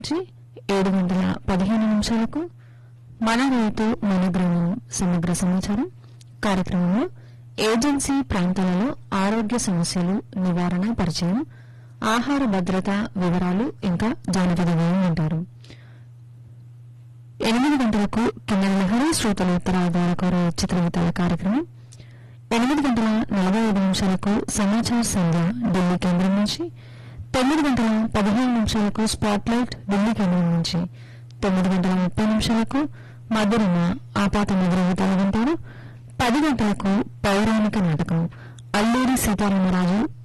నుంచి ఏడు గంటల పదిహేను నిమిషాలకు మన రైతు మన గ్రామం సమగ్ర సమాచారం కార్యక్రమంలో ఏజెన్సీ ప్రాంతాలలో ఆరోగ్య సమస్యలు నివారణ పరిచయం ఆహార భద్రత వివరాలు ఇంకా జానపద గేయం వింటారు ఎనిమిది గంటలకు కిన్నెల లహరి శ్రోతలు ఉత్తరాల ద్వారా కోరే చిత్రగీతాల కార్యక్రమం ఎనిమిది గంటల నలభై ఐదు నిమిషాలకు సమాచార సంధ్య ఢిల్లీ కేంద్రం నుంచి తొమ్మిది గంటల పదిహేను నిమిషాలకు స్పాట్ లైట్ ఢిల్లీ కేంద్రం నుంచి తొమ్మిది గంటల ముప్పై నిమిషాలకు మధురమ ఆపాత మధుర గీతాలు వింటారు పది గంటలకు పౌరాణిక నాటకం అల్లూరి సీతారామరాజు